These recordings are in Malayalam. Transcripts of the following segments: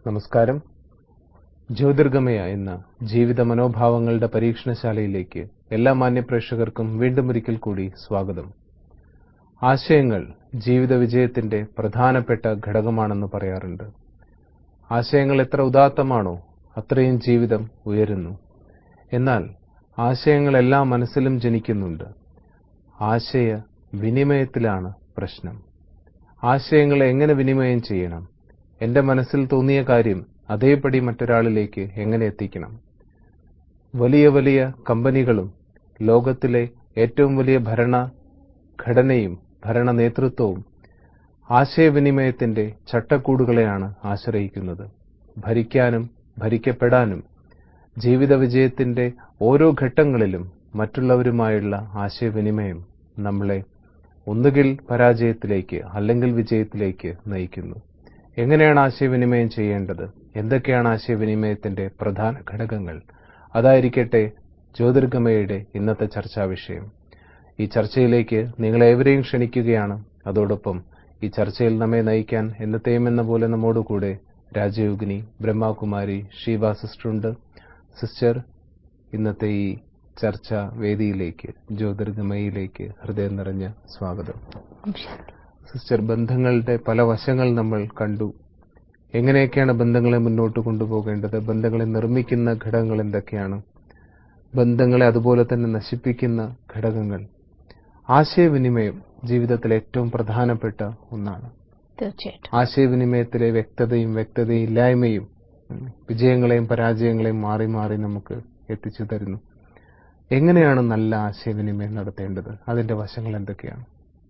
നമസ്കാരം ജ്യോതിർഗമയ എന്ന ജീവിത മനോഭാവങ്ങളുടെ പരീക്ഷണശാലയിലേക്ക് എല്ലാ മാന്യപ്രേക്ഷകർക്കും വീണ്ടും ഒരിക്കൽ കൂടി സ്വാഗതം ആശയങ്ങൾ ജീവിത വിജയത്തിന്റെ പ്രധാനപ്പെട്ട ഘടകമാണെന്ന് പറയാറുണ്ട് ആശയങ്ങൾ എത്ര ഉദാത്തമാണോ അത്രയും ജീവിതം ഉയരുന്നു എന്നാൽ ആശയങ്ങളെല്ലാ മനസ്സിലും ജനിക്കുന്നുണ്ട് ആശയ വിനിമയത്തിലാണ് പ്രശ്നം ആശയങ്ങളെ എങ്ങനെ വിനിമയം ചെയ്യണം എന്റെ മനസ്സിൽ തോന്നിയ കാര്യം അതേപടി മറ്റൊരാളിലേക്ക് എങ്ങനെ എത്തിക്കണം വലിയ വലിയ കമ്പനികളും ലോകത്തിലെ ഏറ്റവും വലിയ ഭരണഘടനയും ഭരണ നേതൃത്വവും ആശയവിനിമയത്തിന്റെ ചട്ടക്കൂടുകളെയാണ് ആശ്രയിക്കുന്നത് ഭരിക്കാനും ഭരിക്കപ്പെടാനും ജീവിത വിജയത്തിന്റെ ഓരോ ഘട്ടങ്ങളിലും മറ്റുള്ളവരുമായുള്ള ആശയവിനിമയം നമ്മളെ ഒന്നുകിൽ പരാജയത്തിലേക്ക് അല്ലെങ്കിൽ വിജയത്തിലേക്ക് നയിക്കുന്നു എങ്ങനെയാണ് ആശയവിനിമയം ചെയ്യേണ്ടത് എന്തൊക്കെയാണ് ആശയവിനിമയത്തിന്റെ പ്രധാന ഘടകങ്ങൾ അതായിരിക്കട്ടെ ജ്യോതിർഗമയുടെ ഇന്നത്തെ ചർച്ചാ വിഷയം ഈ ചർച്ചയിലേക്ക് നിങ്ങളേവരെയും ക്ഷണിക്കുകയാണ് അതോടൊപ്പം ഈ ചർച്ചയിൽ നമ്മെ നയിക്കാൻ എന്നത്തെയും എന്ന പോലെ നമ്മോടുകൂടെ രാജയോഗിനി ബ്രഹ്മകുമാരി ഷീബ സിസ്റ്ററുണ്ട് സിസ്റ്റർ ഇന്നത്തെ ഈ ചർച്ചാ വേദിയിലേക്ക് ജ്യോതിർഗമയിലേക്ക് ഹൃദയം നിറഞ്ഞ സ്വാഗതം സിസ്റ്റർ ബന്ധങ്ങളുടെ പല വശങ്ങൾ നമ്മൾ കണ്ടു എങ്ങനെയൊക്കെയാണ് ബന്ധങ്ങളെ മുന്നോട്ട് കൊണ്ടുപോകേണ്ടത് ബന്ധങ്ങളെ നിർമ്മിക്കുന്ന ഘടകങ്ങൾ എന്തൊക്കെയാണ് ബന്ധങ്ങളെ അതുപോലെ തന്നെ നശിപ്പിക്കുന്ന ഘടകങ്ങൾ ആശയവിനിമയം ജീവിതത്തിലെ ഏറ്റവും പ്രധാനപ്പെട്ട ഒന്നാണ് തീർച്ചയായിട്ടും ആശയവിനിമയത്തിലെ വ്യക്തതയും വ്യക്തതയില്ലായ്മയും വിജയങ്ങളെയും പരാജയങ്ങളെയും മാറി മാറി നമുക്ക് എത്തിച്ചു തരുന്നു എങ്ങനെയാണ് നല്ല ആശയവിനിമയം നടത്തേണ്ടത് അതിന്റെ വശങ്ങൾ എന്തൊക്കെയാണ്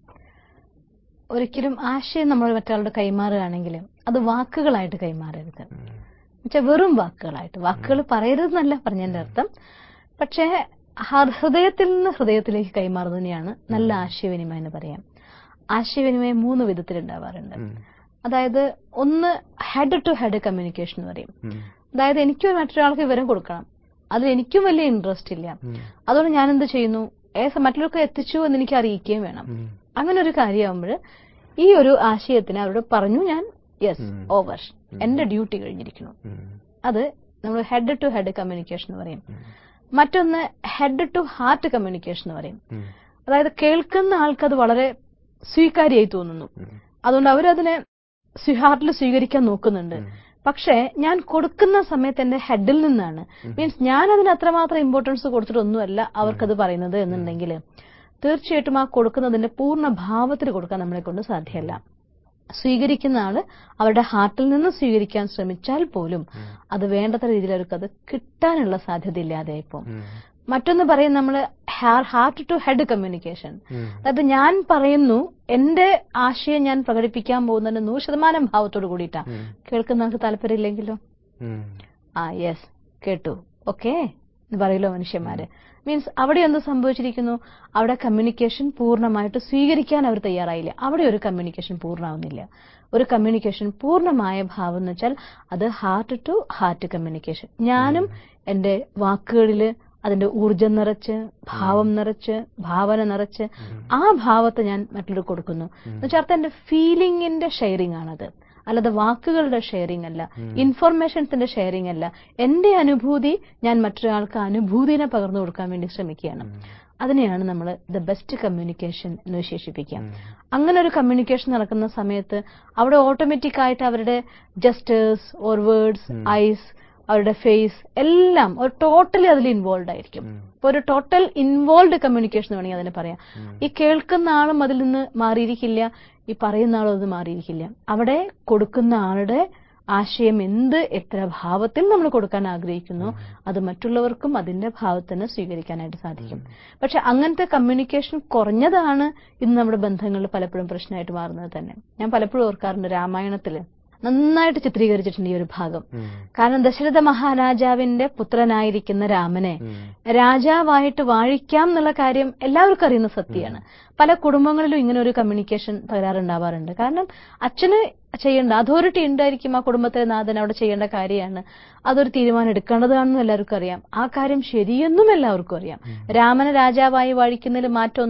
ഒരിക്കലും ആശയം നമ്മൾ മറ്റൊരാളുടെ കൈമാറുകയാണെങ്കിൽ അത് വാക്കുകളായിട്ട് കൈമാറരുത് എന്നുവെച്ചാൽ വെറും വാക്കുകളായിട്ട് വാക്കുകൾ പറയരുതെന്നല്ല പറഞ്ഞതിന്റെ അർത്ഥം പക്ഷേ ഹ- ഹൃദയത്തിൽ നിന്ന് ഹൃദയത്തിലേക്ക് കൈമാറുന്നതിനെയാണ് നല്ല ആശയവിനിമയം എന്ന് പറയാം ആശയവിനിമയം മൂന്ന് വിധത്തിലുണ്ടാവാറുണ്ട് അതായത് ഒന്ന് ഹെഡ് ടു ഹെഡ് കമ്മ്യൂണിക്കേഷൻ എന്ന് പറയും അതായത് എനിക്ക് മറ്റൊരാൾക്ക് വിവരം കൊടുക്കണം അതിൽ എനിക്കും വലിയ ഇൻട്രസ്റ്റ് ഇല്ല അതുകൊണ്ട് ഞാൻ എന്ത് ചെയ്യുന്നു ഏ മറ്റുള്ളവർക്ക് എത്തിച്ചു എന്ന് എനിക്ക് അറിയിക്കുകയും വേണം അങ്ങനെ ഒരു കാര്യമാകുമ്പോൾ ഈ ഒരു ആശയത്തിന് അവരോട് പറഞ്ഞു ഞാൻ യെസ് ഓവർ എന്റെ ഡ്യൂട്ടി കഴിഞ്ഞിരിക്കുന്നു അത് നമ്മൾ ഹെഡ് ടു ഹെഡ് കമ്മ്യൂണിക്കേഷൻ എന്ന് പറയും മറ്റൊന്ന് ഹെഡ് ടു ഹാർട്ട് കമ്മ്യൂണിക്കേഷൻ എന്ന് പറയും അതായത് കേൾക്കുന്ന ആൾക്ക് അത് വളരെ സ്വീകാര്യമായി തോന്നുന്നു അതുകൊണ്ട് അവരതിനെ ഹാർട്ടിൽ സ്വീകരിക്കാൻ നോക്കുന്നുണ്ട് പക്ഷേ ഞാൻ കൊടുക്കുന്ന സമയത്ത് എന്റെ ഹെഡിൽ നിന്നാണ് മീൻസ് ഞാൻ അതിന് അത്രമാത്രം ഇമ്പോർട്ടൻസ് കൊടുത്തിട്ടൊന്നുമല്ല അവർക്കത് പറയുന്നത് എന്നുണ്ടെങ്കിൽ തീർച്ചയായിട്ടും ആ കൊടുക്കുന്നതിന്റെ പൂർണ്ണ ഭാവത്തിൽ കൊടുക്കാൻ നമ്മളെ കൊണ്ട് സാധ്യമല്ല സ്വീകരിക്കുന്ന ആള് അവരുടെ ഹാർട്ടിൽ നിന്ന് സ്വീകരിക്കാൻ ശ്രമിച്ചാൽ പോലും അത് വേണ്ടത്ര രീതിയിൽ അവർക്ക് അത് കിട്ടാനുള്ള സാധ്യത ഇല്ലാതെ ഇപ്പം മറ്റൊന്ന് പറയും നമ്മൾ ഹാർട്ട് ടു ഹെഡ് കമ്മ്യൂണിക്കേഷൻ അതായത് ഞാൻ പറയുന്നു എന്റെ ആശയം ഞാൻ പ്രകടിപ്പിക്കാൻ പോകുന്നതിന് നൂറ് ശതമാനം ഭാവത്തോട് കൂടിയിട്ടാ കേൾക്കുന്ന ആൾക്ക് താല്പര്യമില്ലെങ്കിലോ ആ യെസ് കേട്ടു ഓക്കെ എന്ന് പറയലോ മനുഷ്യന്മാര് മീൻസ് അവിടെ എന്ത് സംഭവിച്ചിരിക്കുന്നു അവിടെ കമ്മ്യൂണിക്കേഷൻ പൂർണ്ണമായിട്ട് സ്വീകരിക്കാൻ അവർ തയ്യാറായില്ല അവിടെ ഒരു കമ്മ്യൂണിക്കേഷൻ പൂർണ്ണമാവുന്നില്ല ഒരു കമ്മ്യൂണിക്കേഷൻ പൂർണ്ണമായ ഭാവം എന്ന് വെച്ചാൽ അത് ഹാർട്ട് ടു ഹാർട്ട് കമ്മ്യൂണിക്കേഷൻ ഞാനും എന്റെ വാക്കുകളില് അതിന്റെ ഊർജം നിറച്ച് ഭാവം നിറച്ച് ഭാവന നിറച്ച് ആ ഭാവത്തെ ഞാൻ മറ്റുള്ളവർ കൊടുക്കുന്നു എന്നുവെച്ചാൽ അർത്ഥം എന്റെ ഫീലിംഗിന്റെ ഷെയറിംഗ് ആണത് അല്ലാതെ വാക്കുകളുടെ ഷെയറിംഗ് അല്ല ഇൻഫർമേഷൻസിന്റെ ഷെയറിംഗ് അല്ല എന്റെ അനുഭൂതി ഞാൻ മറ്റൊരാൾക്ക് അനുഭൂതിനെ പകർന്നു കൊടുക്കാൻ വേണ്ടി ശ്രമിക്കുകയാണ് അതിനെയാണ് നമ്മൾ ദ ബെസ്റ്റ് കമ്മ്യൂണിക്കേഷൻ എന്ന് വിശേഷിപ്പിക്കുക അങ്ങനെ ഒരു കമ്മ്യൂണിക്കേഷൻ നടക്കുന്ന സമയത്ത് അവിടെ ഓട്ടോമാറ്റിക് ആയിട്ട് അവരുടെ ജസ്റ്റേഴ്സ് ഓർ വേർഡ്സ് ഐസ് അവരുടെ ഫേസ് എല്ലാം ഒരു ടോട്ടലി അതിൽ ഇൻവോൾവ് ആയിരിക്കും ഇപ്പൊ ഒരു ടോട്ടൽ ഇൻവോൾവ് കമ്മ്യൂണിക്കേഷൻ വേണമെങ്കിൽ അതിനെ പറയാം ഈ കേൾക്കുന്ന ആളും അതിൽ നിന്ന് മാറിയിരിക്കില്ല ഈ പറയുന്ന ആളും അത് മാറിയിരിക്കില്ല അവിടെ കൊടുക്കുന്ന ആളുടെ ആശയം എന്ത് എത്ര ഭാവത്തിൽ നമ്മൾ കൊടുക്കാൻ ആഗ്രഹിക്കുന്നു അത് മറ്റുള്ളവർക്കും അതിന്റെ ഭാവത്തിന് സ്വീകരിക്കാനായിട്ട് സാധിക്കും പക്ഷെ അങ്ങനത്തെ കമ്മ്യൂണിക്കേഷൻ കുറഞ്ഞതാണ് ഇന്ന് നമ്മുടെ ബന്ധങ്ങളിൽ പലപ്പോഴും പ്രശ്നമായിട്ട് മാറുന്നത് തന്നെ ഞാൻ പലപ്പോഴും ഓർക്കാറുണ്ട് രാമായണത്തില് നന്നായിട്ട് ചിത്രീകരിച്ചിട്ടുണ്ട് ഈ ഒരു ഭാഗം കാരണം ദശരഥ മഹാരാജാവിന്റെ പുത്രനായിരിക്കുന്ന രാമനെ രാജാവായിട്ട് വാഴിക്കാം എന്നുള്ള കാര്യം എല്ലാവർക്കും അറിയുന്ന സത്യമാണ് പല കുടുംബങ്ങളിലും ഇങ്ങനെ ഒരു കമ്മ്യൂണിക്കേഷൻ തകരാറുണ്ടാവാറുണ്ട് കാരണം അച്ഛന് ചെയ്യേണ്ട അതോറിറ്റി ഉണ്ടായിരിക്കും ആ കുടുംബത്തിലെ നാഥൻ അവിടെ ചെയ്യേണ്ട കാര്യമാണ് അതൊരു തീരുമാനം എടുക്കേണ്ടതാണെന്ന് എല്ലാവർക്കും അറിയാം ആ കാര്യം ശരിയെന്നും എല്ലാവർക്കും അറിയാം രാമനെ രാജാവായി വാഴിക്കുന്നതിൽ മാറ്റമൊന്നും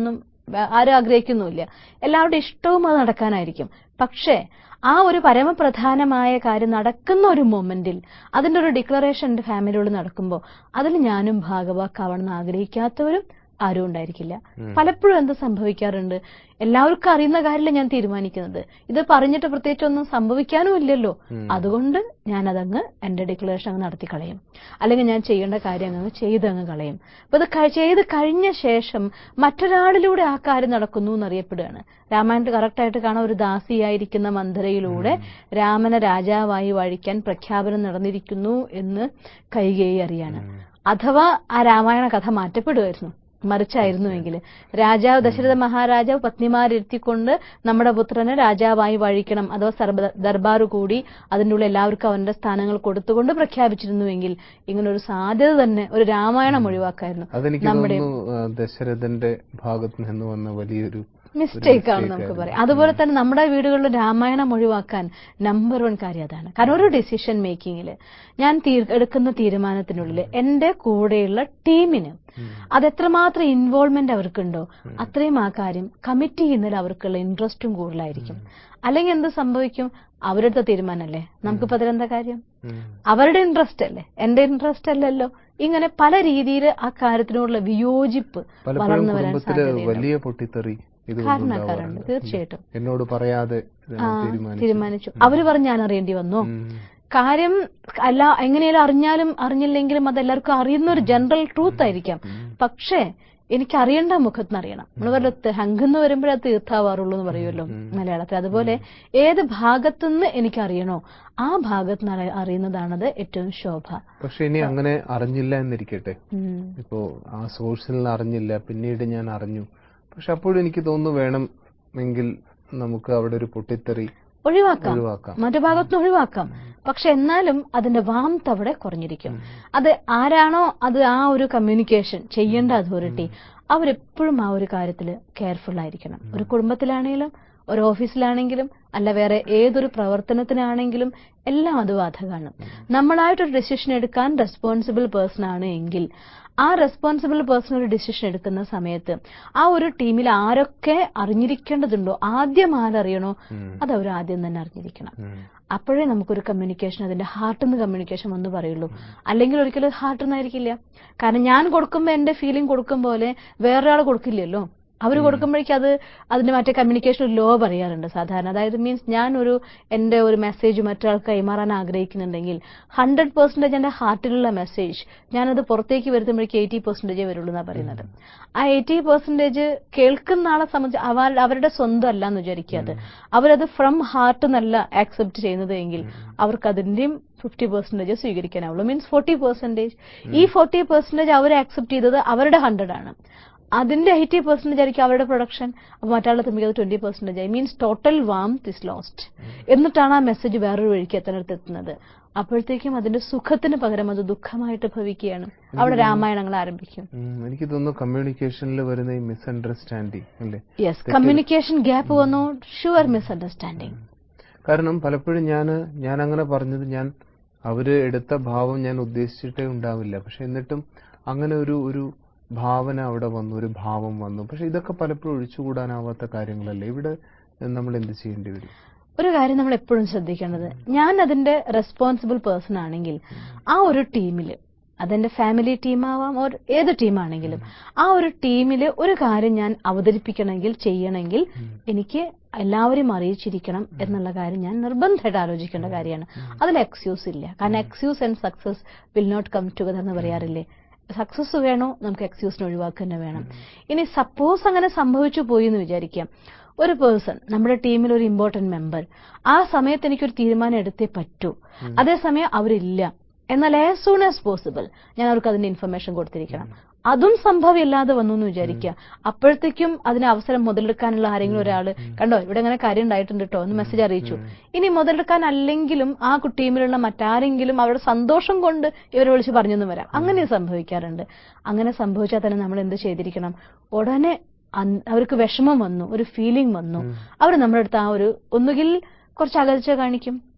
വ- ആരും ആഗ്രഹിക്കുന്നുമില്ല എല്ലാവരുടെ ഇഷ്ടവും അത് നടക്കാനായിരിക്കും പക്ഷേ ആ ഒരു പരമപ്രധാനമായ കാര്യം നടക്കുന്ന ഒരു മൊമെന്റിൽ അതിന്റെ ഒരു ഡിക്ലറേഷൻ എന്റെ ഫാമിലിയോട് നടക്കുമ്പോൾ അതിൽ ഞാനും ഭാഗവാക്കാവണമെന്ന് ആഗ്രഹിക്കാത്തവരും ആരും ഉണ്ടായിരിക്കില്ല പലപ്പോഴും എന്ത് സംഭവിക്കാറുണ്ട് എല്ലാവർക്കും അറിയുന്ന കാര്യമല്ല ഞാൻ തീരുമാനിക്കുന്നത് ഇത് പറഞ്ഞിട്ട് പ്രത്യേകിച്ച് ഒന്നും സംഭവിക്കാനും ഇല്ലല്ലോ അതുകൊണ്ട് ഞാൻ അതങ്ങ് എന്റെ ഡിക്ലറേഷൻ അങ്ങ് നടത്തി കളയും അല്ലെങ്കിൽ ഞാൻ ചെയ്യേണ്ട കാര്യം അങ്ങ് ചെയ്ത് അങ്ങ് കളയും അപ്പൊ ഇത് കഴി- ചെയ്ത് കഴിഞ്ഞ ശേഷം മറ്റൊരാളിലൂടെ ആ കാര്യം നടക്കുന്നു എന്നറിയപ്പെടുകയാണ് രാമായണത്തിൽ കറക്റ്റായിട്ട് കാണാൻ ഒരു ദാസിയായിരിക്കുന്ന മന്ധരയിലൂടെ രാമനെ രാജാവായി വഴിക്കാൻ പ്രഖ്യാപനം നടന്നിരിക്കുന്നു എന്ന് കൈകേയി അറിയാണ് അഥവാ ആ രാമായണ കഥ മാറ്റപ്പെടുമായിരുന്നു മറിച്ചായിരുന്നുവെങ്കിൽ രാജാവ് ദശരഥ മഹാരാജാവ് പത്നിമാരിരുത്തിക്കൊണ്ട് നമ്മുടെ പുത്രനെ രാജാവായി വഴിക്കണം അഥവാ സർബ- ദർബാർ കൂടി അതിൻ്റെ ഉള്ളിൽ എല്ലാവർക്കും അവന്റെ സ്ഥാനങ്ങൾ കൊടുത്തുകൊണ്ട് പ്രഖ്യാപിച്ചിരുന്നുവെങ്കിൽ ഇങ്ങനെ ഒരു സാധ്യത തന്നെ ഒരു രാമായണം ഒഴിവാക്കായിരുന്നു അതെനിക്ക് തോന്നുന്നു ആ, ദശരഥന്റെ ഭാഗത്ത് നിന്ന് വന്ന വലിയൊരു മിസ്റ്റേക്ക് ആണ് നമുക്ക് പറയാം അതുപോലെ തന്നെ നമ്മുടെ വീടുകളിൽ രാമായണം ഒഴിവാക്കാൻ നമ്പർ വൺ കാര്യം അതാണ് കാരണം ഒരു ഡിസിഷൻ മേക്കിങ്ങിൽ ഞാൻ തീർ- എടുക്കുന്ന തീരുമാനത്തിനുള്ളിൽ എന്റെ കൂടെയുള്ള ടീമിന് അത് എത്രമാത്രം ഇൻവോൾവ്മെന്റ് അവർക്കുണ്ടോ അത്രയും ആ കാര്യം കമ്മിറ്റ് ചെയ്യുന്നതിൽ അവർക്കുള്ള ഇൻട്രസ്റ്റും കൂടുതലായിരിക്കും അല്ലെങ്കിൽ എന്ത് സംഭവിക്കും അവരുടെ തീരുമാനമല്ലേ നമുക്കിപ്പോ അതിലെന്താ കാര്യം ഉം. അവരുടെ ഇൻട്രസ്റ്റ് അല്ലേ എന്റെ ഇൻട്രസ്റ്റ് അല്ലല്ലോ ഇങ്ങനെ പല രീതിയിൽ ആ കാര്യത്തിനോടുള്ള വിയോജിപ്പ് പലപ്പോഴും വളർന്നു വരാൻ കുടുംബത്തില് സാധ്യതയുണ്ട് വലിയ പൊട്ടിത്തെറി ഇത് കാരണക്കാരുണ്ട് തീർച്ചയായിട്ടും എന്നോട് പറയാതെ ഇത് ആ, തീരുമാനിച്ചു തീരുമാനിച്ചു അവര് പറഞ്ഞ് ഞാൻ അറിയേണ്ടി വന്നു ഉം. കാര്യം അല്ല എങ്ങനെയാലും അറിഞ്ഞാലും അറിഞ്ഞില്ലെങ്കിലും അത് എല്ലാവർക്കും അറിയുന്ന ഒരു ജനറൽ ട്രൂത്ത് ആയിരിക്കാം പക്ഷേ എനിക്ക് അറിയേണ്ട മുഖത്ത് അറിയണം നമ്മൾ പറയത്ത് ഹങ്കെന്ന് വരുമ്പോഴേ അത് തീർത്താവാറുള്ളൂ എന്ന് പറയുമല്ലോ മലയാളത്തിൽ അതുപോലെ ഏത് ഭാഗത്തുനിന്ന് എനിക്ക് അറിയണോ ആ ഭാഗത്ത് നിന്ന് അറിയുന്നതാണത് ഏറ്റവും ശോഭ പക്ഷെ ഇനി അങ്ങനെ അറിഞ്ഞില്ല എന്നിരിക്കട്ടെ ഉം. ഇപ്പോ ആ സോഴ്സിൽ നിന്ന് അറിഞ്ഞില്ല പിന്നീട് ഞാൻ അറിഞ്ഞു പക്ഷെ അപ്പോഴും എനിക്ക് തോന്നുന്നു വേണമെങ്കിൽ നമുക്ക് അവിടെ ഒരു പൊട്ടിത്തെറി ഒഴിവാക്കാം ഒഴിവാക്കാം മറ്റു ഭാഗത്തുനിന്ന് ഒഴിവാക്കാം പക്ഷെ എന്നാലും അതിന്റെ വാംത്ത് അവിടെ കുറഞ്ഞിരിക്കും അത് ആരാണോ അത് ആ ഒരു കമ്മ്യൂണിക്കേഷൻ ചെയ്യേണ്ട അതോറിറ്റി അവരെപ്പോഴും ആ ഒരു കാര്യത്തിൽ കെയർഫുൾ ആയിരിക്കണം ഒരു കുടുംബത്തിലാണെങ്കിലും ഒരു ഓഫീസിലാണെങ്കിലും അല്ല വേറെ ഏതൊരു പ്രവർത്തനത്തിനാണെങ്കിലും എല്ലാം അത് ബാധകമാണ് നമ്മളായിട്ടൊരു ഡെസിഷൻ എടുക്കാൻ റെസ്പോൺസിബിൾ പേഴ്സൺ ആണ് എങ്കിൽ ആ റെസ്പോൺസിബിൾ പേഴ്സൺ ഒരു ഡിസിഷൻ എടുക്കുന്ന സമയത്ത് ആ ഒരു ടീമിൽ ആരൊക്കെ അറിഞ്ഞിരിക്കേണ്ടതുണ്ടോ ആദ്യം ആരറിയണോ അത് അവർ ആദ്യം തന്നെ അറിഞ്ഞിരിക്കണം ഉം. അപ്പോഴേ നമുക്കൊരു കമ്മ്യൂണിക്കേഷൻ അതിന്റെ ഹാർട്ടിൽ നിന്ന് കമ്മ്യൂണിക്കേഷൻ വന്ന് പറയുള്ളൂ അല്ലെങ്കിൽ ഒരിക്കലും ഹാർട്ടിൽ നിന്നായിരിക്കില്ല കാരണം ഞാൻ കൊടുക്കുമ്പോൾ എന്റെ ഫീലിംഗ് കൊടുക്കും പോലെ വേറൊരാൾ കൊടുക്കില്ലല്ലോ അവർ കൊടുക്കുമ്പോഴേക്കും അത് അതിന്റെ മറ്റേ കമ്മ്യൂണിക്കേഷൻ ഒരു ലോ പറയാറുണ്ട് സാധാരണ അതായത് മീൻസ് ഞാൻ ഒരു എന്റെ ഒരു മെസ്സേജ് മറ്റൊരാൾക്ക് കൈമാറാൻ ആഗ്രഹിക്കുന്നുണ്ടെങ്കിൽ ഹൺഡ്രഡ് പെർസെന്റേജ് എന്റെ ഹാർട്ടിലുള്ള മെസ്സേജ് ഞാനത് പുറത്തേക്ക് വരുത്തുമ്പോഴേക്കും എയ്റ്റി പെർസെന്റേജേ വരുള്ളൂ എന്നാണ് പറയുന്നത് ആ എയ്റ്റി പെർസെന്റേജ് കേൾക്കുന്ന ആളെ സംബന്ധിച്ച് അവർ അവരുടെ സ്വന്തം അല്ല എന്ന് വിചാരിക്കുക അത് അവരത് ഫ്രം ഹാർട്ട് എന്നല്ല ആക്സെപ്റ്റ് ചെയ്യുന്നത് എങ്കിൽ അവർക്ക് അതിന്റെയും ഫിഫ്റ്റി പെർസെന്റേജ് സ്വീകരിക്കാനാവുള്ളൂ മീൻസ് ഫോർട്ടി പെർസെന്റേജ് ഈ ഫോർട്ടി പെർസെന്റേജ് അവർ ആക്സെപ്റ്റ് ചെയ്തത് അവരുടെ ഹൺഡ്രഡ് ആണ് അതിന്റെ എയ്റ്റി പെർസെന്റേജ് ആയിരിക്കും അവരുടെ പ്രൊഡക്ഷൻ അപ്പൊ മറ്റാളുടെ തുമ്പിക്ക് അത് ട്വന്റി പെർസെന്റേജ് ആയി means total warm is lost എന്നിട്ടാണ് ആ മെസ്സേജ് വേറൊരു വഴിക്ക് എത്താനടുത്ത് എത്തുന്നത് അപ്പോഴത്തേക്കും അതിന്റെ സുഖത്തിന് പകരം അത് ദുഃഖമായിട്ട് ഭവിക്കുകയാണ് അവിടെ രാമായണങ്ങൾ ആരംഭിക്കും ഉം. എനിക്ക് തോന്നുന്നു കമ്മ്യൂണിക്കേഷനിൽ വരുന്ന ഈ മിസ്അണ്ടർസ്റ്റാൻഡിങ് അല്ലേ യെസ് കമ്മ്യൂണിക്കേഷൻ ഗ്യാപ്പ് വന്നു ഷുവർ മിസ്അണ്ടർസ്റ്റാൻഡിങ് കാരണം പലപ്പോഴും ഞാൻ ഞാൻ അങ്ങനെ പറഞ്ഞത് ഞാൻ അവര് എടുത്ത ഭാവം ഞാൻ ഉദ്ദേശിച്ചിട്ടേ ഉണ്ടാവില്ല പക്ഷെ എന്നിട്ടും അങ്ങനെ ഒരു ഒരു ഭാവന അവിടെ വന്നു ഒരു ഭാവം വന്നു പക്ഷെ ഇതൊക്കെ പലപ്പോഴും ഒഴിച്ചുകൂടാനാവാത്ത കാര്യങ്ങളല്ലേ ഇവിടെ നമ്മൾ എന്ത് ചെയ്യേണ്ടി വരും ഒരു കാര്യം നമ്മൾ എപ്പോഴും ശ്രദ്ധിക്കേണ്ടത് ഞാൻ അതിന്റെ റെസ്പോൺസിബിൾ പേഴ്സൺ ആണെങ്കിൽ ആ ഒരു ടീമിൽ അതെന്റെ ഫാമിലി ടീമാവാം ഓർ ഏത് ടീമാണെങ്കിലും ആ ഒരു ടീമിൽ ഒരു കാര്യം ഞാൻ അവതരിപ്പിക്കണമെങ്കിൽ ചെയ്യണമെങ്കിൽ എനിക്ക് എല്ലാവരും അറിയിച്ചിരിക്കണം എന്നുള്ള കാര്യം ഞാൻ നിർബന്ധമായിട്ട് ആലോചിക്കേണ്ട കാര്യമാണ് അതിൽ എക്സ്ക്യൂസ് ഇല്ല കാരണം excuse and success will not come together എന്ന് പറയാറില്ലേ സക്സസ് വേണോ നമുക്ക് എക്സ്ക്യൂസിന് ഒഴിവാക്കുക തന്നെ വേണം ഇനി സപ്പോസ് അങ്ങനെ സംഭവിച്ചു പോയി എന്ന് വിചാരിക്കാം ഒരു പേഴ്സൺ നമ്മുടെ ടീമിൽ ഒരു ഇമ്പോർട്ടന്റ് മെമ്പർ ആ സമയത്ത് എനിക്കൊരു തീരുമാനം എടുത്തേ പറ്റൂ അതേസമയം അവരില്ല എന്നാൽ ആസ് സൂൺ ആസ് പോസിബിൾ ഞാൻ അവർക്ക് അതിന്റെ ഇൻഫർമേഷൻ കൊടുത്തിരിക്കണം അതും സംഭവമില്ലാതെ വന്നു എന്ന് വിചാരിക്കുക അപ്പോഴത്തേക്കും അതിന് അവസരം മുതലെടുക്കാനുള്ള ആരെങ്കിലും ഒരാൾ കണ്ടോ ഇവിടെ അങ്ങനെ കാര്യം ഉണ്ടായിട്ടുണ്ട് കേട്ടോ എന്ന് മെസ്സേജ് അറിയിച്ചു ഇനി മുതലെടുക്കാൻ അല്ലെങ്കിലും ആ ടീമിലുള്ള മറ്റാരെങ്കിലും അവരുടെ സന്തോഷം കൊണ്ട് ഇവരെ വിളിച്ച് പറഞ്ഞെന്ന് വരാം അങ്ങനെ സംഭവിക്കാറുണ്ട് അങ്ങനെ സംഭവിച്ചാൽ തന്നെ നമ്മൾ എന്ത് ചെയ്തിരിക്കണം ഉടനെ അൻ- അവർക്ക് വിഷമം വന്നു ഒരു ഫീലിംഗ് വന്നു അവർ നമ്മുടെ അടുത്ത് ആ ഒരു ഒന്നുകിൽ കുറച്ച് അകൽച്ച കാണിക്കും